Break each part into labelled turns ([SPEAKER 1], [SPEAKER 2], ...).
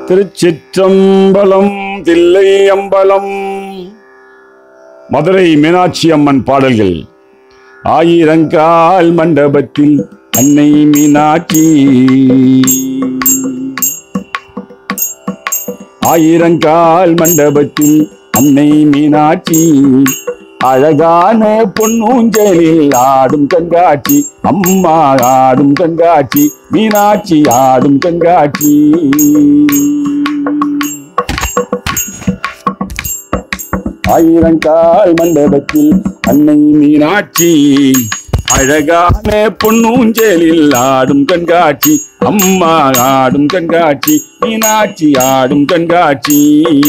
[SPEAKER 1] திருச்சிற்றம்பலம் தில்லை அம்பலம் மதுரை மீனாட்சி அம்மன் பாடல்கள் ஆயிரங்கால் மண்டபத்தில் அன்னை மீனாட்சி ஆயிரங்கால் மண்டபத்தில் அன்னை மீனாட்சி அழகான பொன்னூஞ்சலில் ஆடும் கண்காட்சி அம்மா ஆடும் கண்காட்சி மீனாட்சி ஆடும் கண்காட்சி ஆயிரங்கால் மண்டபத்தில் அன்னை மீனாட்சி அழகான பொன்னூஞ்சலில் ஆடும் கண்காட்சி அம்மா ஆடும் கண்காட்சி மீனாட்சி ஆடும் கண்காட்சி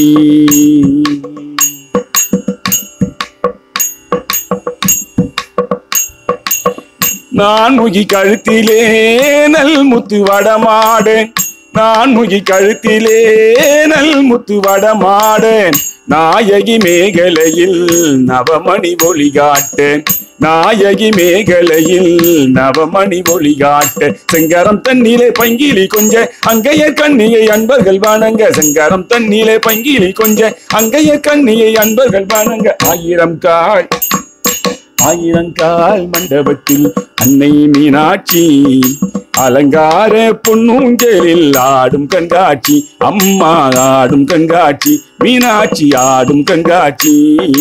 [SPEAKER 1] நான் முகி கழுத்திலே நல் முத்து வடமாடேன் நான் முகி கழுத்திலே நல் முத்து வடமாடேன் நாயகி மேகலையில் நவமணி ஒளி காட்டேன் நாயகி மேகலையில் நவமணி ஒளி காட்ட செங்கரம் தண்ணிலே பங்கிலி கொஞ்ச அங்கைய கண்ணியை அன்பர்கள் வணங்க செங்கரம் தண்ணிலே பங்கிலி கொஞ்ச அங்கைய கண்ணியை அன்பர்கள் வணங்க ஆயிரம் கால் ஆயிரங்கால் மண்டபத்தில் அன்னை மீனாட்சி அலங்கார பொன்னூஞ்சலில் ஆடும் கண்காட்சி அம்மா ஆடும் கண்காட்சி மீனாட்சி ஆடும் கண்காட்சி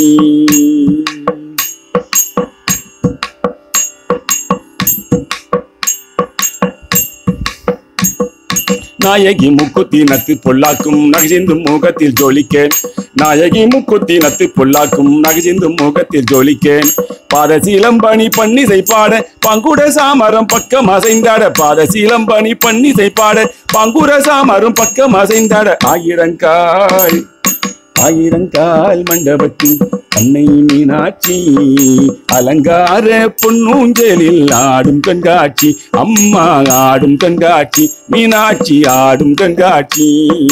[SPEAKER 1] நாயகி முக்குத்தி நத்து பொல்லாக்கும் நகைசிந்தும் முகத்தில் ஜொலிக்க நாயகி முக்குத்தி நத்து பொல்லாக்கும் நகைசிந்தும் முகத்தில் ஜொலிக்க பாத சீலம்பணி பன்னிசை பாட பங்குட சாமரம் பக்கம் அசைந்தாட பாத சீலம்பணி பன்னிசை பாட பங்குட சாமரம் பக்கம் அசைந்தாட ஆயிரங்காய் ஆயிரங்கால் மண்டபத்தில் அன்னை மீனாட்சி அலங்கார பொன்னூஞ்சலில் ஆடும் கண்காட்சி அம்மா ஆடும் கண்காட்சி மீனாட்சி ஆடும் கண்காட்சி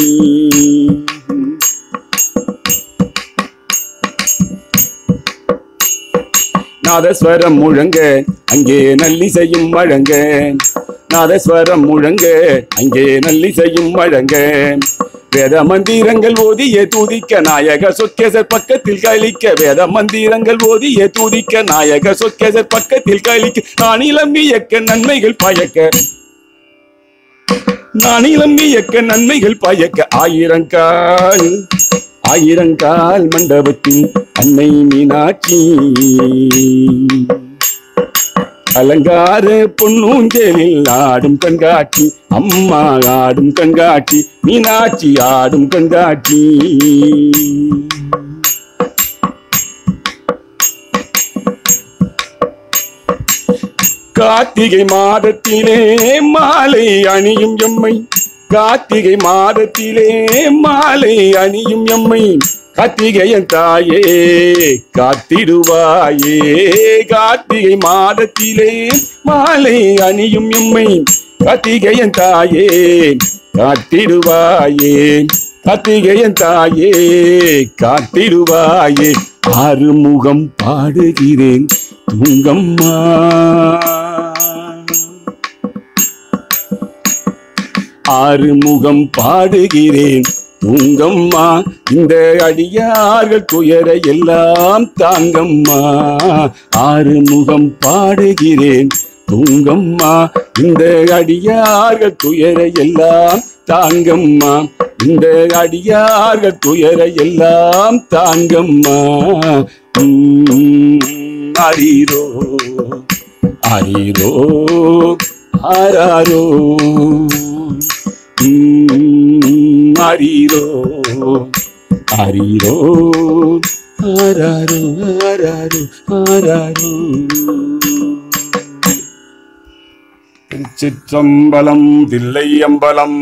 [SPEAKER 1] நாதஸ்வரம் முழங்க அங்கே நல்லிசையும் வழங்க நாதஸ்வரம் முழங்க அங்கே நல்லிசையும் வழங்க வேத மந்திரங்கள் ஓதிய தூதிக்க நாயக சொக்கேசர் பக்கத்தில் கழிக்க வேத மந்திரங்கள் ஓதிய தூதிக்க நாயக சொக்கேசர் பக்கத்தில் கழிக்க நானிலம் இயக்க நன்மைகள் பயக்க நானிலம் இயக்க நன்மைகள் பயக்க ஆயிரங்கால் ஆயிரங்கால் மண்டபத்தில் அன்னை மீனாட்சி அலங்கார பொன்னூஞ்சலில் ஆடும் கண்காட்சி அம்மா ஆடும் கண்காட்சி மீனாட்சி ஆடும் கண்காட்சி கார்த்திகை மாதத்திலே மாலை அணியும் எம்மை கார்த்திகை மாதத்திலே மாலை அணியும் எம்மை கார்த்திகையன் தாயே காத்திடுவாயே கார்த்திகை மாதத்திலே மாலை அணியும் எம்மை கார்த்திகையன் தாயே காத்திடுவாயே கார்த்திகையன் தாயே காத்திடுவாயே ஆறுமுகம் பாடுகிறேன் தூங்கம்மா ஆறுமுகம் பாடுகிறேன் தூங்கம்மா இந்த அடியார்கள் துயர எல்லாம் தாங்கம்மா ஆறுமுகம் பாடுகிறேன் தூங்கம்மா இந்த அடியார்கள் துயர எல்லாம் தாங்கம்மா இந்த அடியார்கள் துயர எல்லாம் தாங்கம்மா உம், அரீரோ அரீரோ ஆராரோ உம், அரீரோ அரீரோ ஆராரோ ஆராரோ ஆராரோ திருச்சிற்றம்பலம் தில்லை அம்பலம்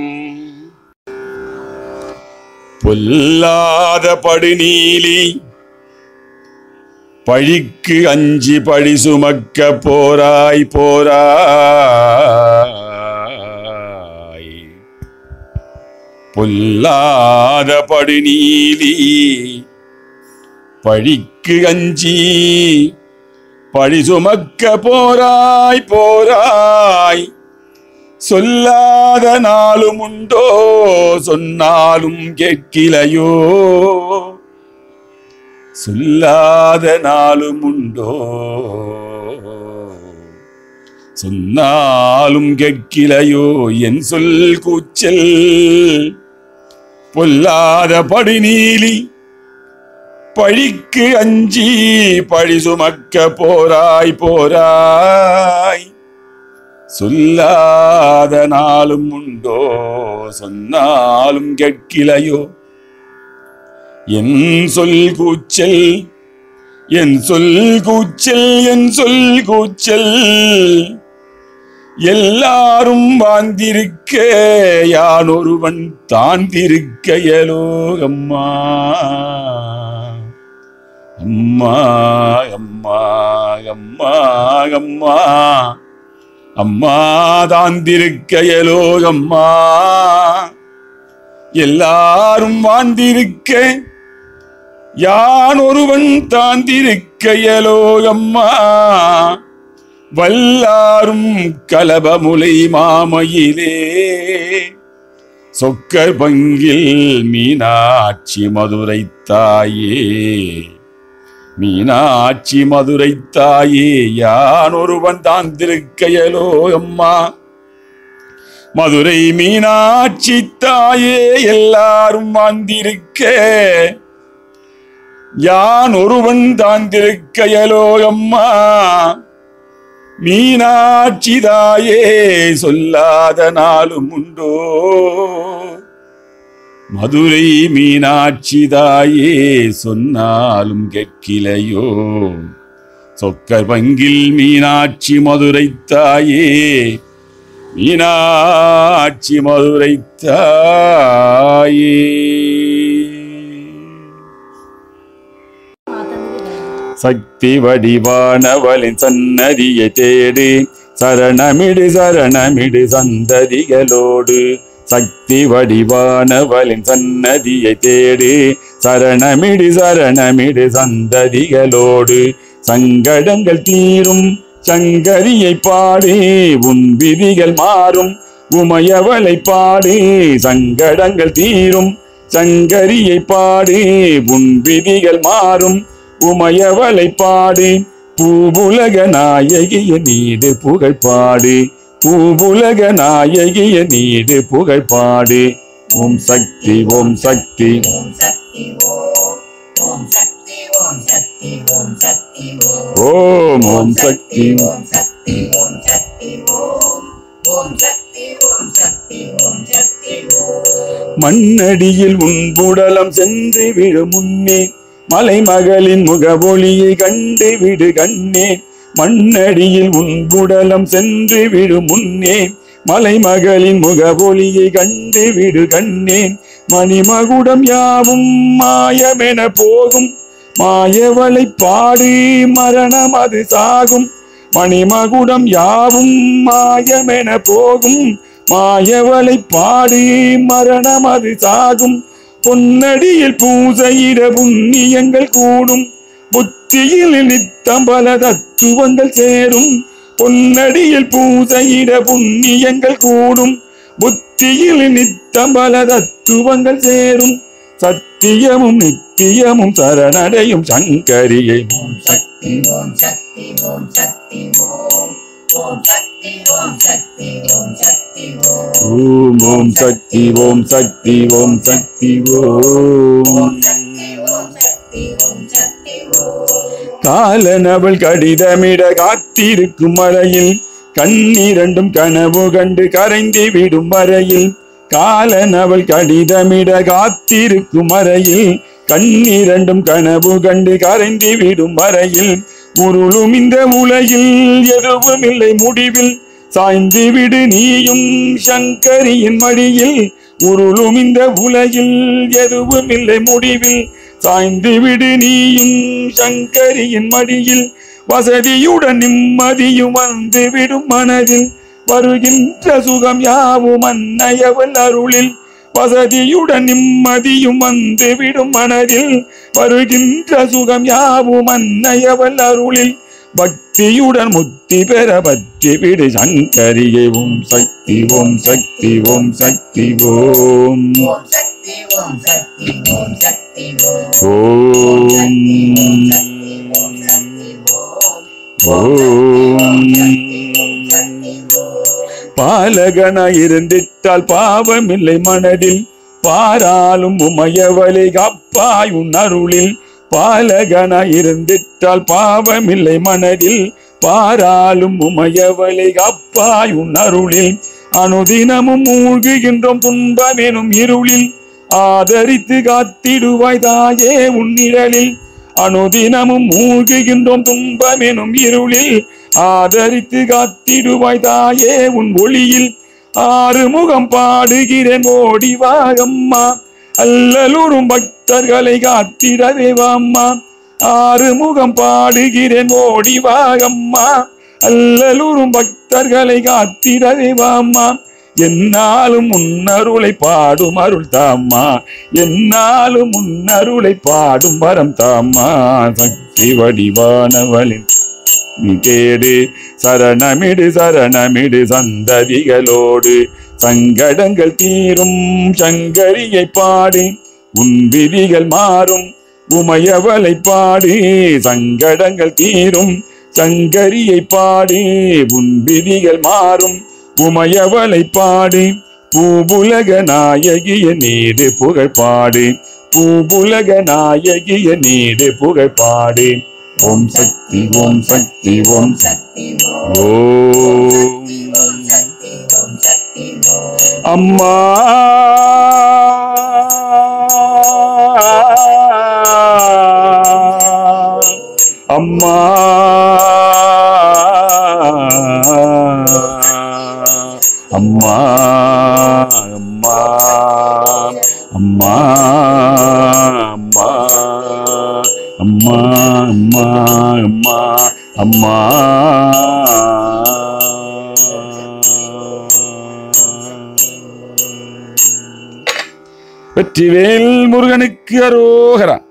[SPEAKER 1] பொல்லாத படுநீலி பழிக்கு அஞ்சி பழி சுமக்க போராய் போராய் பொல்லாத படுநீலி பழிக்கு அஞ்சி பழி சுமக்க போராய் போராய் சொல்லாத நாளும் உண்டோ சொன்னாலும் கேட்கிலையோ சொல்லாத நாளும் உண்டோ சொன்னாலும் கேட்கிலையோ என் சொல் கூச்சல் பொல்லாத படிநீலி பழிக்கு அஞ்சி பழி சுமக்க போராய் போராய் சொல்லாத நாளும் உண்டோ சொன்னாலும் கேட்கிலையோ என் சொல் கூச்சல் என் சொல் கூச்சல் என் சொல் கூச்சல் எல்லாரும் வாழ்ந்திருக்க யான் ஒருவன் தாழ்ந்திருக்க எலோகம்மா அம்மா அம்மா அம்மா அம்மா அம்மா தாந்திருக்க எலோகம்மா எல்லாரும் வாழ்ந்திருக்க யான் ஒருவன் தாந்திருக்க எலோகம்மா வல்லாரும் கலபமுலை மாமையிலே சொக்கர் பங்கில் மீனாட்சி மதுரை தாயே மீனாட்சி மதுரை தாயே யான் ஒருவன் தான் திருக்கையலோ அம்மா மதுரை மீனாட்சி தாயே எல்லாரும் வாழ்ந்திருக்க யான் ஒருவன் தான் திருக்கையலோ அம்மா மீனாட்சி தாயே சொல்லாத நாளும் உண்டோ மதுரை மீனாட்சி தாயே சொன்னாலும் கேட்கிலையோ சொக்கர் பங்கில் மீனாட்சி மதுரை தாயே மீனாட்சி மதுரை தாயே சக்தி வடிவானவளின் சன்னதியை தேடு சரணமிடு சரணமிடு சந்ததிகளோடு சக்தி வடிவானவளின் சன்னதியை தேடு சரணமிடு சரணமிடு சந்ததிகளோடு சங்கடங்கள் தீரும் சங்கரியை பாடு உன் விதிகள் மாறும் உமையவளை பாடு சங்கடங்கள் தீரும் சங்கரியை பாடு உன் விதிகள் மாறும் உமையவளை பாடு பூவுலக நாயகிய நீடு புகழ் பாடு பூவுலக நாயகிய நீடு புகழ் பாடு ஓம் சக்தி ஓம் சக்தி
[SPEAKER 2] ஓம் சக்தி ஓம் ஓம் சக்தி ஓம் சக்தி ஓம் சக்தி ஓம்
[SPEAKER 1] ஓம் ஓம் சக்தி
[SPEAKER 2] ஓம் சக்தி ஓம் சக்தி ஓம் ஓம் சக்தி ஓம் சக்தி ஓம் சக்தி ஓம்
[SPEAKER 1] மண்ணடியில் உன் புடலம் சென்று விடு முன்னே மலைமகளின் முகவொளியை கண்டு விடு கண்ணே மண்ணடியில் உன் புடலம் சென்று விடு முன்னே மலைமகளின் முகவொளியை கண்டு விடு கண்ணே மணிமகுடம் யாவும் மாயமென போகும் மாயவளை பாடு மரணம் அது சாகும் மணிமகுடம் யாவும் மாயமென போகும் மாயவளை பாடு மரணம் அது சாகும் பொன்னடியில் பூசையிட புண்ணியங்கள் கூடும் புத்தியில் நித்தம் பல தத்துவங்கள் சேரும் பொன்னடியில் பூசையிட புண்ணியங்கள் கூடும் புத்தியில் நித்தம் பல தத்துவங்கள் சேரும் சத்தியமும் நித்தியமும் சரணடையும் சங்கரியை
[SPEAKER 2] ஓம் சக்தி ஓம் சக்தி ஓம் சக்தி ஓம் ஓம் சக்தி ஓம் சக்தி ஓம் சக்தி ஓம்
[SPEAKER 1] ஓம் ஓம் சக்தி ஓம் சக்தி ஓம் சக்தி ஓம்
[SPEAKER 2] ஓம் சக்தி ஓம் சக்தி ஓம் சக்தி ஓம்
[SPEAKER 1] காலனவள் கடிதமிட காத்திருக்கும் வரையில் கண்ணிரண்டும் கனவு கண்டு கரைந்து விடும் வரையில் காலனவள் கடிதமிட காத்திருக்கும் வரையில் கண்ணிரண்டும் கனவு கண்டு கரைந்து விடும் வரையில் முருளும் இந்த உலகில் எதுவும் இல்லை முடிவில் சாய்ந்து விடு நீயும் சங்கரியின் மடியில் உருளும் இந்த உலகில் எதுவும் இல்லை முடிவில் சாய்ந்து விடு நீயும் சங்கரியின் மடியில் வசதியுடன் நிம்மதியும் வந்து விடும் மனதில் வருகின்ற சுகம் யாவும் அன்னையவள் அருளில் வசதியுடன் நிம்மதியும் வந்து விடும் மனதில் வருகின்ற சுகம் யாவும் அன்னையவள் அருளில் பக்தியுடன் முத்தி பெற பற்றி விடு சங்கரியை ஓம் சக்தி ஓம் சக்தி ஓம் சக்தி ஓம்
[SPEAKER 2] ஓம் சக்தி ஓம் சக்தி ஓம் சக்தி ஓம்
[SPEAKER 1] ஓம்
[SPEAKER 2] சக்தி ஓம் சக்தி ஓம் சக்தி ஓம்
[SPEAKER 1] ஓம்
[SPEAKER 2] சக்தி ஓம் சக்தி ஓம்
[SPEAKER 1] பாலகன இருந்திட்டால் பாவமில்லை மனதில் பாராலும் உமையவலை காப்பாய் உன் அருளில் பாலகன இருந்திட்டால் பாவமில்லை மனதில் பாராலும் உமையவலை காப்பாய் உன் அருளில் அனுதினமும் மூழ்குகின்றோம் துன்பமெனும் இருளில் ஆதரித்து காத்திடுவாய் தாயே உன் நிழலில் அனுதினமும் மூழ்குகின்றோம் துன்பமெனும் இருளில் ஆதரித்து காத்திடுவாய் தாயே உன் ஒளியில் ஆறுமுகம் பாடுகிறேன் ஓடி வாகம்மா அல்லலுறும் பக்தர்களை காத்திடவே வாம்மா ஆறுமுகம் பாடுகிறேன் ஓடி வாகம்மா அல்லலுறும் பக்தர்களை காத்திடவே வாம்மா என்னாலும் முன்னருளை பாடும் அருள் தாம்மா என்னாலும் முன்னருளை பாடும் வரம் தாம்மா சக்தி வடிவானவளின் நீ கேடு சரணமிடு சரணமிடு சந்ததிகளோடு சங்கடங்கள் தீரும் சங்கரியை பாடு உன் விதிகள் மாறும் உமையவளை பாடு சங்கடங்கள் தீரும் சங்கரியை பாடு உன் விதிகள் மாறும் உமையவளை பாடு பூபுலக நாயகிய நீடு புகழ் பாடு பூபுலக நாயகிய நீடு புகழ் பாடு ஓம் சக்தி ஓம் சக்தி ஓம்
[SPEAKER 2] சக்தி
[SPEAKER 1] ஓம்
[SPEAKER 2] ஓம் சக்தி ஓம் சக்தி ஓம்
[SPEAKER 1] அம்மா அம்மா அம்மா அம்மா அம்மா அம்மா அம்மா அம்மா அம்மா அம்மா வெற்றிவேல் முருகனுக்கு அரோகரா